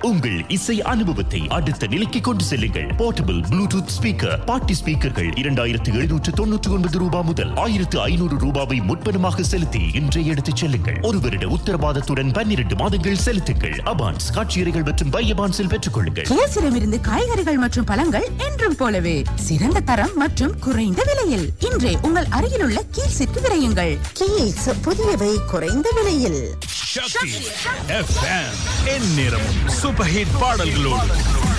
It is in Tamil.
உங்கள் இசை அனுபவத்தை அடுத்த நிலைக்கு கொண்டு செல்லுங்கள் போர்ட்டபிள் ப்ளூடூத் ஸ்பீக்கர் பார்ட்டி ஸ்பீக்கர்கள் இரண்டாயிரத்து எழுநூற்று தொண்ணூற்று ஒன்பது ரூபாய் முதல் ஆயிரத்து ஐநூறு ரூபாவை முன்பணமாக செலுத்தி இன்றைய எடுத்துச் செல்லுங்கள் ஒரு வருட உத்தரவாதத்துடன் பன்னிரண்டு மாதங்கள் செலுத்துங்கள் அபான்ஸ் காட்சியறைகள் மற்றும் பையபான்ஸில் பெற்றுக் கொள்ளுங்கள் கேசிடமிருந்து காய்கறிகள் மற்றும் பழங்கள் என்றும் போலவே சிறந்த தரம் மற்றும் குறைந்த விலையில் இன்றே உங்கள் அருகிலுள்ள கீழ்ஸிற்கு விரையுங்கள் கீஸ் புதியவை குறைந்த விலையில் சக்தி எஃப்எம் எந்நேரமும் சூப்பர் ஹிட் பாடல்களோடு